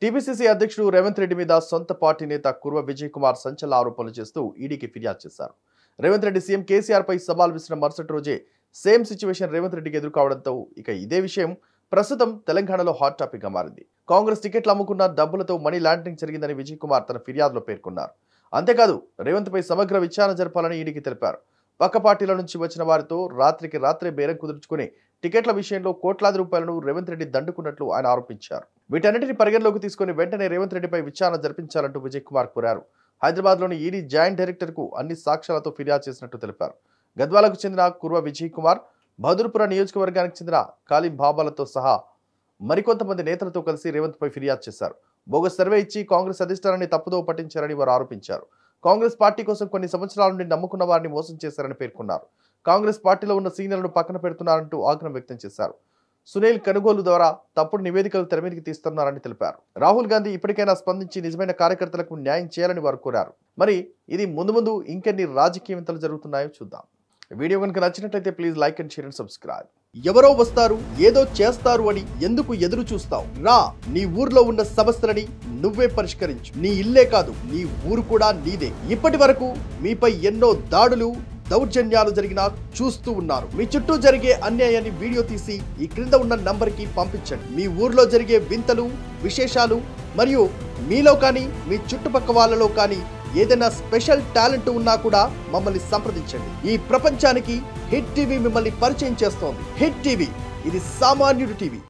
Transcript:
TPCC అధ్యక్షుడు రేవంత్ రెడ్డి మీద సొంత పార్టీ నేత కుర్వ విజయ్ కుమార్ సంచలన ఆరోపణలు చేస్తూ ఈడీకి ఫిర్యాదు చేశారు రేవంత్ రెడ్డి సీఎం కేసీఆర్ పై సవాల్ విసిన మరుసటి రోజే సేమ్ సిచ్యువేషన్ రేవంత్ రెడ్డికి ఎదురు కావడంతో ఇక ఇదే విషయం ప్రస్తుతం తెలంగాణలో హాట్ టాపిక్ గా మారింది కాంగ్రెస్ టికెట్లు అమ్ముకున్న డబ్బులతో మనీ లాండరింగ్ జరిగిందని విజయ్ కుమార్ తన ఫిర్యాదులో పేర్కొన్నారు అంతేకాదు రేవంత్ పై సమగ్ర విచారణ జరపాలని ఈడీకి తెలిపారు పక్క పార్టీల నుంచి వచ్చిన వారితో రాత్రికి రాత్రే బేరం కుదుర్చుకుని టికెట్ల విషయంలో కోట్లాది రూపాయలను రేవంత్ రెడ్డి దండుకున్నట్లు ఆయన ఆరోపించారు వీటన్నిటిని పరిగణలోకి తీసుకుని వెంటనే రేవంత్ రెడ్డిపై విచారణ జరిపించాలంటూ విజయ్ కుమార్ కోరారు హైదరాబాద్లోని ఈడీ జాయింట్ డైరెక్టర్కు అన్ని సాక్ష్యాలతో ఫిర్యాదు చేసినట్టు తెలిపారు గద్వాలకు చెందిన కుర్వ విజయ్ కుమార్ బహదూర్పుర నియోజకవర్గానికి చెందిన కాలిం బాబాలతో సహా మరికొంతమంది నేతలతో కలిసి రేవంత్ పై ఫిర్యాదు చేశారు బోగస్ సర్వే ఇచ్చి కాంగ్రెస్ అధిష్టానాన్ని తప్పుదో పట్టించారని వారు ఆరోపించారు కాంగ్రెస్ పార్టీ కోసం కొన్ని సంవత్సరాల నుండి నమ్ముకున్న వారిని మోసం చేశారని పేర్కొన్నారు కాంగ్రెస్ పార్టీలో ఉన్న సీనియర్లను పక్కన పెడుతున్నారంటూ ఆగ్రహం వ్యక్తం చేశారు సునీల్ కొనుగోలు ద్వారా తప్పుడు నివేదికలు తెరమీదికి తీస్తున్నారని తెలిపారు రాహుల్ గాంధీ ఇప్పటికైనా స్పందించి నిజమైన కార్యకర్తలకు న్యాయం చేయాలని వారు కోరారు మరి ఇది ముందు ముందు ఇంకెన్ని రాజకీయ వింతలు జరుగుతున్నాయో చూద్దాం ఈ వీడియో కనుక నచ్చినట్లయితే please like and share and subscribe ఎవరో వస్తారు ఏదో చేస్తారు అని ఎందుకు ఎదురు చూస్తావు రా నీ ఊర్లో ఉన్న సమస్యలని నువ్వే పరిష్కరించు నీ ఇల్లే కాదు నీ ఊరు కూడా నీదే ఇప్పటి వరకు మీపై ఎన్నో దాడులు దౌర్జన్యాలు జరిగినా చూస్తూ ఉన్నారు మీ చుట్టూ జరిగే అన్యాయాన్ని వీడియో తీసి ఈ క్రింద ఉన్న నంబర్కి పంపించండి మీ ఊర్లో జరిగే వింతలు విశేషాలు మరియు మీలో కానీ మీ చుట్టుపక్క వాళ్ళలో కానీ ఏదైనా స్పెషల్ టాలెంట్ ఉన్నా కూడా మమ్మల్ని సంప్రదించండి ఈ ప్రపంచానికి హిట్ టీవీ మిమ్మల్ని పరిచయం చేస్తోంది హిట్ టీవీ ఇది సామాన్యుడి టీవీ